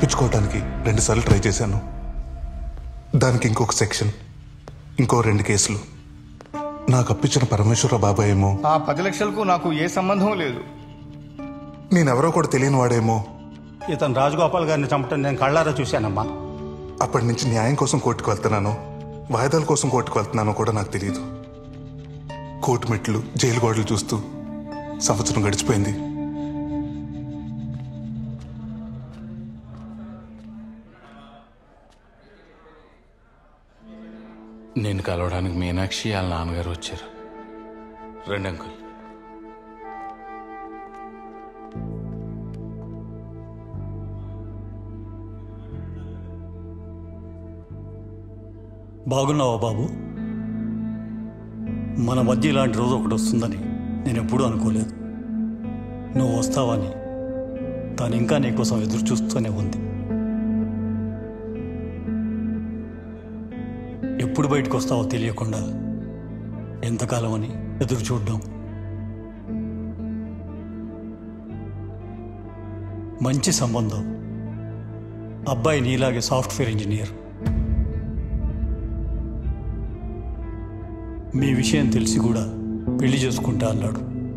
తప్పించుకోవడానికి రెండుసార్లు ట్రై చేశాను దానికి ఇంకొక సెక్షన్ ఇంకో రెండు కేసులు నాకు అప్పించిన పరమేశ్వర బాబాయ్ ఏమో ఆ పది లక్షలకు నాకు ఏ సంబంధం లేదు నేనెవరో కూడా తెలియని వాడేమో ఇతను రాజగోపాల్ గారిని చంపటం నేను కళ్ళారా చూశానమ్మా అప్పటి నుంచి న్యాయం కోసం కోర్టుకు వెళ్తున్నాను వాయిదాల కోసం కోర్టుకు వెళ్తున్నానో కూడా నాకు తెలియదు కోర్టు మెట్లు జైలు గోడలు చూస్తూ సంవత్సరం గడిచిపోయింది నేను కలవడానికి మీనాక్షి వాళ్ళ నాన్నగారు వచ్చారు రెండు అంకుల్ బాగున్నావా బాబు మన మధ్య ఇలాంటి రోజు ఒకటి వస్తుందని నేను ఎప్పుడూ అనుకోలేదు నువ్వు వస్తావని తాను ఇంకా నీకోసం ఎదురు చూస్తూనే ఉంది ఎప్పుడు బయటకు వస్తావో తెలియకుండా ఎంతకాలం అని ఎదురు చూడ్డం మంచి సంబంధం అబ్బాయి నీలాగే సాఫ్ట్వేర్ ఇంజనీర్ మీ విషయం తెలిసి కూడా పెళ్లి చేసుకుంటా అన్నాడు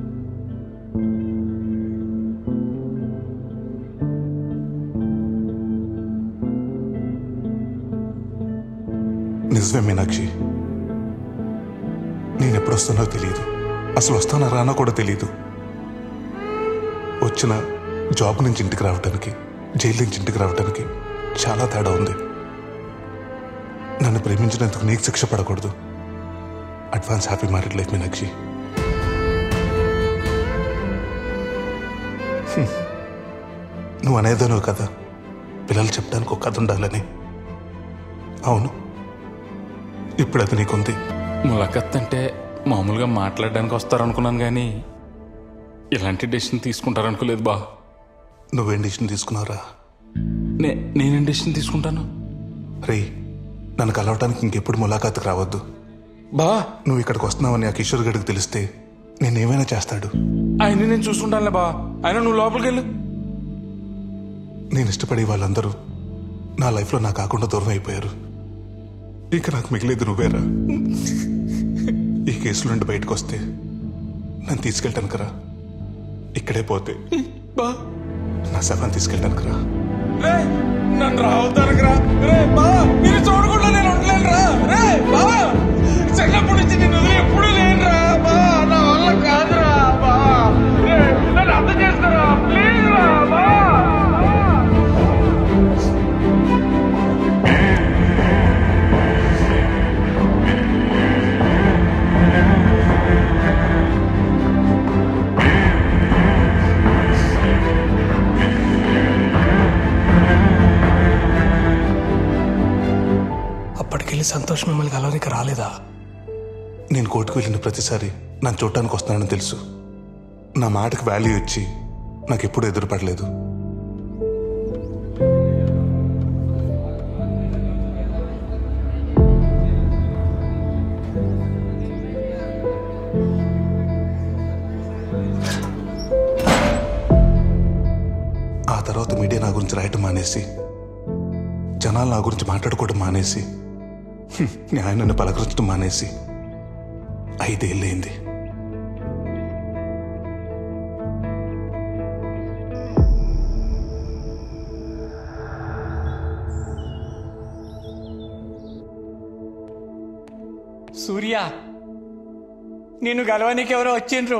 నిజమే మీనాక్షి నేను ఎప్పుడు వస్తానో తెలియదు అసలు వస్తానా రానా కూడా తెలియదు వచ్చిన జాబ్ నుంచి ఇంటికి రావడానికి జైలు నుంచి ఇంటికి రావడానికి చాలా తేడా ఉంది నన్ను ప్రేమించినందుకు నీకు శిక్ష పడకూడదు advance happy married life Meenakshi hmm. నువ్వు అనేదనో కదా పిల్లలు చెప్పడానికి ఒక కథ ఉండాలని అవును ఇప్పుడు అది నీకుంది ములకత్ అంటే మామూలుగా మాట్లాడడానికి వస్తారనుకున్నాను కానీ ఇలాంటి డెసిషన్ తీసుకుంటారనుకోలేదు బా నువ్వేం డిసిషన్ తీసుకున్నావురా నే నేనేం డెసిషన్ తీసుకుంటాను రే నన్ను కలవటానికి ఇంకెప్పుడు ములాఖాతుకు రావద్దు బా నువ్వు ఇక్కడికి వస్తున్నావని ఆ కిషోర్ గడికి తెలిస్తే నేనేమైనా చేస్తాడు ఆయన నేను చూసుకుంటానులే బా ఆయన నువ్వు లోపలికి వెళ్ళు నేను ఇష్టపడే వాళ్ళందరూ నా లైఫ్లో నా కాకుండా దూరం అయిపోయారు ఇక నాకు మిగిలేదు నువ్వేరా ఈ కేసు నుండి బయటకు వస్తే నన్ను తీసుకెళ్ళటానికి రా ఇక్కడే పోతే బా నా శవాన్ని తీసుకెళ్ళటానికి రా రే నన్ను రావద్దానికి రా రే బా మీరు చూడకుండా నేను ఉండలేను రా రే బా చిన్నప్పటి నుంచి నేను వదిలి ఎప్పుడు లేను రా బా నా వల్ల కాదురా బా రే నన్ను అర్థం చేసుకోరా ప్లీజ్ రా బా అప్పటికెళ్ళి సంతోష్ మిమ్మల్ని కలవనికి రాలేదా నేను కోర్టుకు వెళ్ళిన ప్రతిసారి నన్ను చూడటానికి వస్తున్నానని తెలుసు నా మాటకు వాల్యూ ఇచ్చి నాకు ఎప్పుడు ఎదురుపడలేదు ఆ తర్వాత మీడియా నా గురించి రాయటం మానేసి జనాలు నా గురించి మాట్లాడుకోవడం మానేసి హ్మ్, న్యాయం నన్ను పలకరించడం మానేసి ఐదేళ్ళైంది సూర్య నిన్ను గలవనికి ఎవరో వచ్చిండ్రు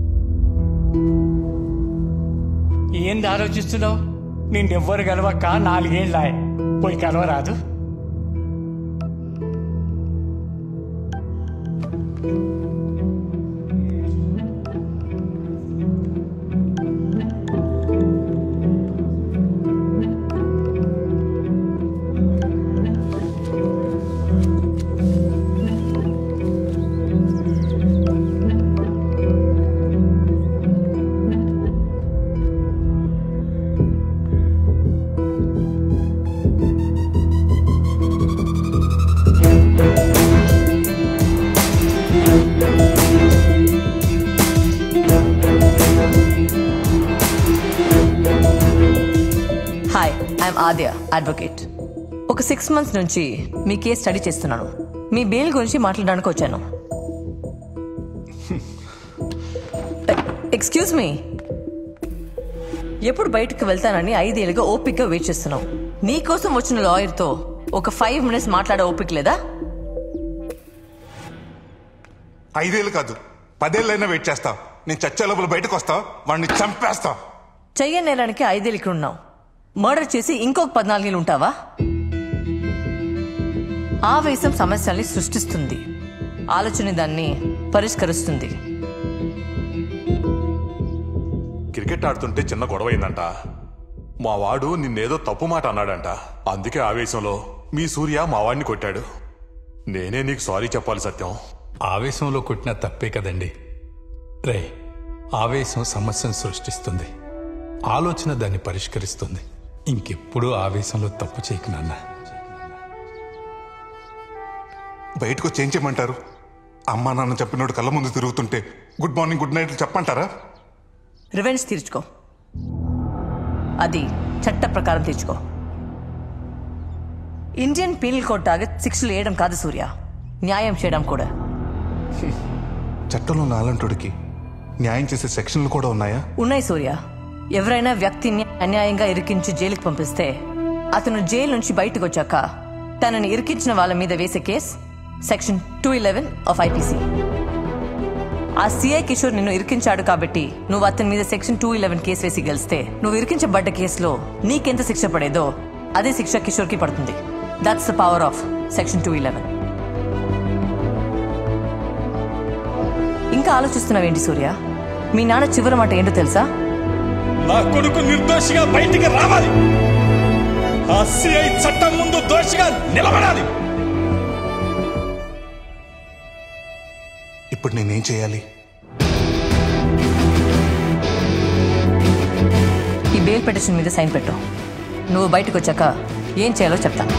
ఏంది ఆలోచిస్తున్నావు నిన్నెవ్వరు గలవక్క నాలుగేళ్ళాయ్ పోయి కలవరాదు ఆద్య అడ్వకేట్ ఒక సిక్స్ మంత్స్ నుంచి మీ కేసు స్టడీ చేస్తున్నాను మీ బెయిల్ గురించి మాట్లాడడానికి వచ్చాను ఎక్స్క్యూజ్ మీ ఎప్పుడు బయటకు వెళ్తానని ఐదేళ్ళుగా ఓపిక్గా వెయిట్ చేస్తున్నావు నీకోసం వచ్చిన లాయర్తో ఒక ఫైవ్ మినిట్స్ మాట్లాడే ఓపిక లేదా ఐదేళ్ళు కాదు పదేళ్ళైనా వెయిట్ చేస్తా నేను చచ్చే లోపల బయటకు వస్తా వాడిని చంపేస్తా చెయ్యని నేరానికి ఐదేళ్ళు ఇక్కడ ఉన్నావు మర్డర్ చేసి ఇంకొక పద్నాలుగేళ్ళు ఉంటావా ఆవేశం సమస్యల్ని సృష్టిస్తుంది ఆలోచన దాన్ని పరిష్కరిస్తుంది క్రికెట్ ఆడుతుంటే చిన్న గొడవ అయిందంట మా వాడు నిన్నేదో తప్పు మాట అన్నాడంట అందుకే ఆవేశంలో మీ సూర్య మా వాడిని కొట్టాడు నేనే నీకు సారీ చెప్పాలి సత్యం ఆవేశంలో కొట్టిన తప్పే కదండి రే ఆవేశం సమస్యను సృష్టిస్తుంది ఆలోచన దాన్ని పరిష్కరిస్తుంది ఇంకెప్పుడు ఆవేశంలో తప్పు చేయకు నాన్న బయటకు వచ్చి ఏం చేయమంటారు అమ్మా నాన్న చెప్పినోడు కళ్ళ ముందు తిరుగుతుంటే గుడ్ మార్నింగ్ గుడ్ నైట్ చెప్పంటారా రివెంజ్ తీర్చుకో అది చట్ట ప్రకారం తీర్చుకో ఇండియన్ పీనల్ కోడ్ టార్గెట్ శిక్షలు వేయడం కాదు సూర్య న్యాయం చేయడం కూడా చట్టంలో నాలంటుడికి న్యాయం చేసే సెక్షన్లు కూడా ఉన్నాయా ఉన్నాయి సూర్య ఎవరైనా వ్యక్తిని అన్యాయంగా ఇరికించి జైలుకి పంపిస్తే అతను జైలు నుంచి బయటకు వచ్చాక తనని ఇరికించిన వాళ్ళ మీద వేసే case section two eleven of IPC ఆ సిఐ కిషోర్ నిన్ను ఇరికించాడు కాబట్టి నువ్వు అతని మీద సెక్షన్ టూ ఇలెవెన్ కేసు వేసి గెలిస్తే నువ్వు ఇరికించబడ్డ కేసులో నీకెంత శిక్ష పడేదో అదే శిక్ష కిషోర్కి పడుతుంది that's the power of section two eleven ఇంకా ఆలోచిస్తున్నావేంటి సూర్య మీ నాన్న చివరి మాట ఏంటో తెలుసా నా కొడుకు నిర్దోషిగా బయటికి రావాలి ఆ సిఐ చట్టం ముందు దోషిగా నిలబడాలి ఇప్పుడు నేనేం చేయాలి ఈ బెయిల్ పిటిషన్ మీద సైన్ పెట్టు నువ్వు బయటకు వచ్చాక ఏం చేయాలో చెప్తాను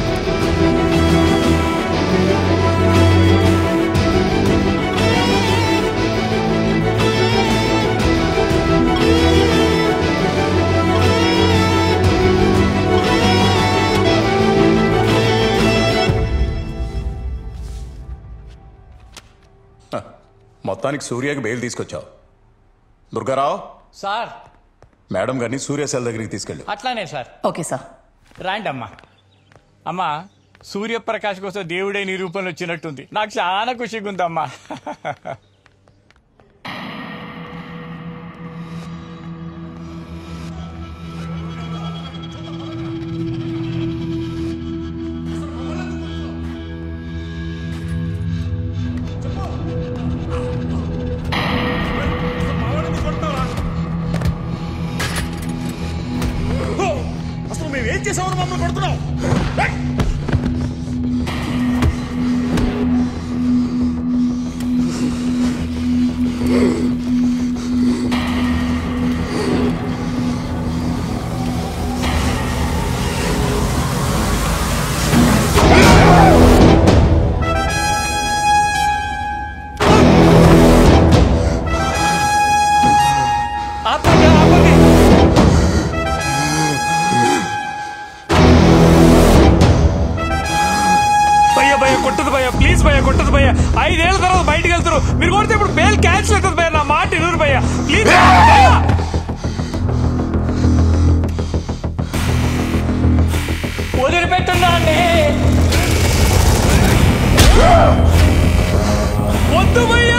మొత్తానికి సూర్యకి బెయిల్ తీసుకొచ్చావు దుర్గారావు సార్ మేడం గారిని సూర్య సెల్ దగ్గరికి తీసుకెళ్ళు అట్లానే సార్ ఓకే సార్ రాండి అమ్మా అమ్మా సూర్యప్రకాష్ కోసం దేవుడే నీ రూపంలో వచ్చినట్టుంది నాకు చాలా ఖుషిగా ఉందమ్మా అసలు మేము ఏం చేసామని మమ్మల్ని కొడుతున్నావు ఆపండి ఆపండి భయ్య భయ్య కొట్టదు భయ్య ప్లీజ్ భయ్య కొట్టదు భయ్య ఐదేళ్ల తర్వాత బయటకు వెళ్తారు మీరు కొడితే ఇప్పుడు బెయిల్ క్యాన్సిల్ అవుతుంది భయ్య నా మాట ఇరువురు భయ్య ప్లీజ్ వదిలిపెట్టున్నా అండి వద్దు భయ్యా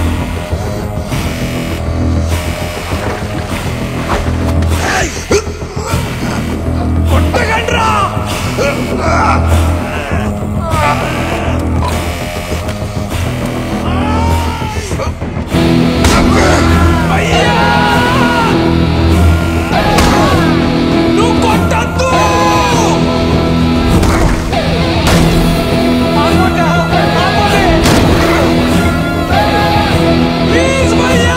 కొట్టగండ్రా అయ్యా! నువ్వు కొట్టద్దు ఆగండి, ఆగండి. ప్లీజ్ భయ్యా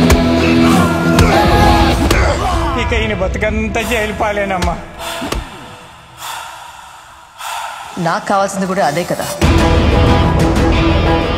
ఇక ఈయన బతుకంతా జైలు పాలేనమ్మా నాకు కావాల్సింది కూడా అదే కదా